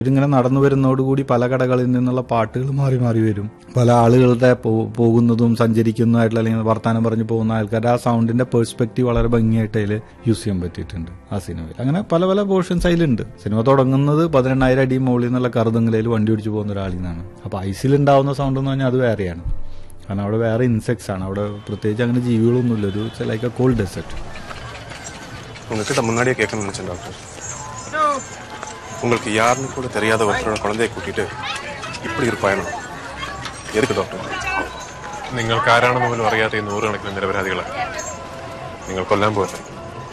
ഇവരിങ്ങനെ നടന്നു വരുന്നതോടുകൂടി പല കടകളിൽ നിന്നുള്ള പാട്ടുകൾ മാറി മാറി വരും പല ആളുകളുടെ പോ- പോകുന്നതും സഞ്ചരിക്കുന്നതായിട്ടുള്ള അല്ലെങ്കിൽ വർത്താനം പറഞ്ഞു പോകുന്ന ആൾക്കാരുടെ ആ സൗണ്ടിന്റെ പെർസ്പെക്റ്റീവ് വളരെ ഭംഗിയായിട്ട് അതിൽ യൂസ് ചെയ്യാൻ പറ്റിയിട്ടുണ്ട് ആ സിനിമയിൽ അങ്ങനെ പല പല പോർഷൻസ് അതിലുണ്ട് സിനിമ തുടങ്ങുന്നത് പതിനെണ്ണായിരം അടി മുകളിൽ നിന്നുള്ള കറുതങ്ങലയിൽ വണ്ടി ഓടിച്ചു പോകുന്ന ഒരാളിൽ നിന്നാണ് അപ്പോൾ ഐസിലുണ്ടാവുന്ന സൗണ്ട് എന്ന് പറഞ്ഞാൽ അത് വേറെയാണ് കാരണം അവിടെ വേറെ ഇൻസെക്ട്സ് ആണ് അവിടെ പ്രത്യേകിച്ച് അങ്ങനെ ജീവികളൊന്നുമില്ല ഒരു ലൈക്ക് എ കോൾഡ് ഡെസർട്ട് உங்ககிட்ட முன்னாடியே கேட்கணும்னு நினைச்சேன் டாக்டர் உங்களுக்கு யாருன்னு கூட தெரியாத ஒருத்தரோட குழந்தைய கூட்டிட்டு இப்படி ஒரு பயணம் எதுக்கு டாக்டர் നിങ്ങൾക്ക് ആരാണെന്ന് പോലും അറിയാത്ത ഈ നൂറുകണക്കിന് നിരപരാധികളെ നിങ്ങൾ കൊല്ലാൻ പോകുന്നത്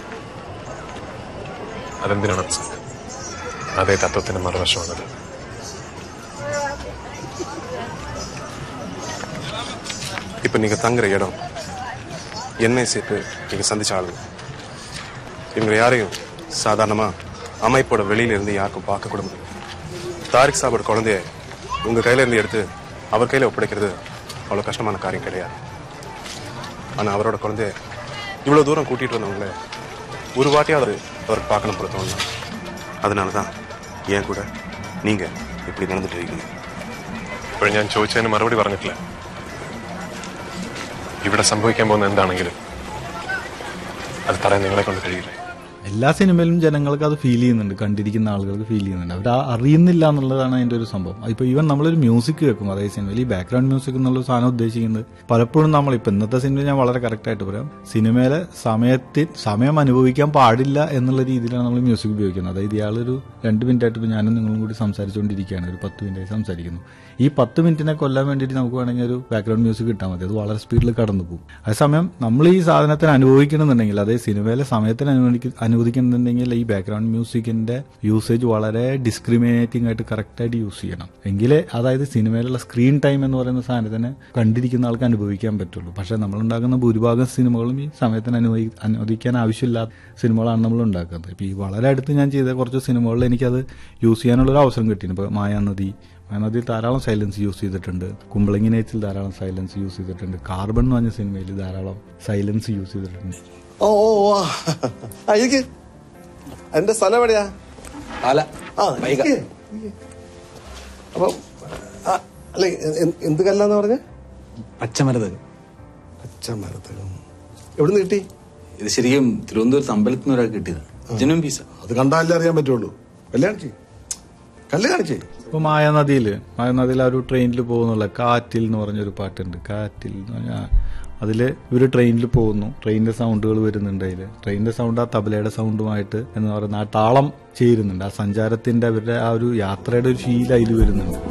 അതെന്തിനാണ് അതേ തത്വത്തിന്റെ മറുവശമാണത് இப்ப நீங்க தங்குற இடம் என்னை சேர்த்து நீங்க சந்திச்ச ஆளுங்க இவங்க யாரையும் சாதாரணமா அமைப்போட வெளியில இருந்து யாருக்கும் பார்க்க கூட முடியும் தாரிக் சாபோட குழந்தைய உங்க கையில இருந்து எடுத்து அவர் கையில ஒப்படைக்கிறது அவ்வளவு கஷ்டமான காரியம் கிடையாது ஆனா அவரோட குழந்தைய இவ்வளவு தூரம் கூட்டிட்டு வந்தவங்கள ஒரு வாட்டியாவது அவருக்கு பார்க்கணும் பொறுத்தவங்க அதனாலதான் ஏன் கூட நீங்க இப்படி நடந்துட்டு இருக்கீங்க ഇപ്പോൾ ഞാൻ ചോദിച്ചതിന് മറുപടി പറഞ്ഞിട്ടില്ല ഇവിടെ സംഭവിക്കാൻ പോകുന്ന എന്താണെങ്കിലും അത് തടയാൻ നിങ്ങളെ കൊണ്ട് കഴിയില്ല എല്ലാ സിനിമയിലും ജനങ്ങൾക്ക് അത് ഫീൽ ചെയ്യുന്നുണ്ട് കണ്ടിരിക്കുന്ന ആളുകൾക്ക് ഫീൽ ചെയ്യുന്നുണ്ട് അവർ ആ അറിയുന്നില്ല എന്നുള്ളതാണ് അതിന്റെ ഒരു സംഭവം ഇപ്പൊ ഈവൻ നമ്മളൊരു മ്യൂസിക് കേൾക്കും അതേ സിനിമയിൽ ഈ ബാക്ക്ഗ്രൗണ്ട് മ്യൂസിക് എന്നുള്ള സാധനം ഉദ്ദേശിക്കുന്നത് പലപ്പോഴും നമ്മൾ ഇപ്പൊ ഇന്നത്തെ സിനിമ ഞാൻ വളരെ കറക്റ്റ് ആയിട്ട് പറയാം സിനിമയിലെ സമയത്തിൽ സമയം അനുഭവിക്കാൻ പാടില്ല എന്നുള്ള രീതിയിലാണ് നമ്മൾ മ്യൂസിക് ഉപയോഗിക്കുന്നത് അതായത് ഇയാളൊരു രണ്ട് മിനിറ്റ് ആയിട്ട് ഇപ്പൊ ഞാനും നിങ്ങളും കൂടി സംസാരിച്ചുകൊണ്ടിരിക്കുകയാണ് ഒരു പത്ത് മിനിറ്റ് ആയി സംസാരിക്കുന്നു ഈ പത്ത് മിനിറ്റിനെ കൊല്ലാൻ വേണ്ടിയിട്ട് നമുക്ക് വേണമെങ്കിൽ ഒരു ബാക്ക്ഗ്രൗണ്ട് മ്യൂസിക് കിട്ടാൽ മതി അത് വളരെ സ്പീഡിൽ കടന്നു പോകും അതേസമയം നമ്മൾ ഈ സാധനത്തിന് അനുഭവിക്കണമെന്നുണ്ടെങ്കിൽ അതേ സിനിമയിലെ സമയത്തിന് അനുവദിക്ക അനുവദിക്കണമെന്നുണ്ടെങ്കിൽ ഈ ബാക്ക്ഗ്രൗണ്ട് മ്യൂസിക്കിന്റെ യൂസേജ് വളരെ ഡിസ്ക്രിമിനേറ്റിംഗ് ആയിട്ട് കറക്റ്റായിട്ട് യൂസ് ചെയ്യണം എങ്കിലേ അതായത് സിനിമയിലുള്ള സ്ക്രീൻ ടൈം എന്ന് പറയുന്ന സാധനത്തിനെ കണ്ടിരിക്കുന്ന ആൾക്ക് അനുഭവിക്കാൻ പറ്റുള്ളൂ പക്ഷെ നമ്മൾ ഉണ്ടാക്കുന്ന ഭൂരിഭാഗം സിനിമകളും ഈ സമയത്തിന് അനുവദി അനുവദിക്കാൻ ആവശ്യമില്ലാത്ത സിനിമകളാണ് നമ്മൾ ഉണ്ടാക്കുന്നത് ഇപ്പൊ ഈ വളരെ അടുത്ത് ഞാൻ ചെയ്ത കുറച്ച് സിനിമകളിൽ എനിക്കത് യൂസ് ചെയ്യാനുള്ള ഒരു അവസരം കിട്ടിയിരുന്നു ഇപ്പൊ മായാനദി മായാനദിയിൽ ധാരാളം സൈലൻസ് യൂസ് ചെയ്തിട്ടുണ്ട് കുമ്പളങ്ങി നേച്ചിൽ ധാരാളം സൈലൻസ് യൂസ് ചെയ്തിട്ടുണ്ട് കാർബൺ എന്ന് പറഞ്ഞ സിനിമയിൽ ധാരാളം സൈലൻസ് യൂസ് ചെയ്തിട്ടുണ്ട് ഓ ഓ ഓ, ആ. ആ ഇരിക്ക് എന്റെ സ്ഥലം എവിടെയാ അല്ല ആ ഇരിക്ക്. ഇരിക്ക്. അപ്പം ആ, അല്ല എ- എ- എന്ത് കല്ലാന്ന് പറഞ്ഞ പച്ചമരത് പച്ചമരത്ത് എവിടുന്ന് കിട്ടി ഇത് ശരിക്കും തിരുവനന്തപുരത്ത് അമ്പലത്തിൽ നിന്ന് ഒരാൾ കിട്ടിയത് ജനും പീസ അത് കണ്ടാലേ അറിയാൻ പറ്റുള്ളൂ കല്ല് കാണിച്ചേ കല്ല് കാണിച്ചേ ഇപ്പൊ മായാനദിയില് മായാനദിയിൽ ആ ഒരു ട്രെയിനിൽ പോകുന്നുള്ള കാറ്റിൽ എന്ന് പറഞ്ഞൊരു പാട്ടുണ്ട് കാറ്റിൽ എന്ന് പറഞ്ഞാൽ അതില് ഇവര് ട്രെയിനിൽ പോകുന്നു ട്രെയിനിന്റെ സൗണ്ടുകൾ വരുന്നുണ്ട് അതില് ട്രെയിനിന്റെ സൗണ്ട് ആ തബലയുടെ സൗണ്ടുമായിട്ട് എന്ന് പറയുന്ന ആ താളം ചേരുന്നുണ്ട് ആ സഞ്ചാരത്തിന്റെ അവരുടെ ആ ഒരു യാത്രയുടെ ഒരു ഫീൽ അതിൽ വരുന്നുണ്ട്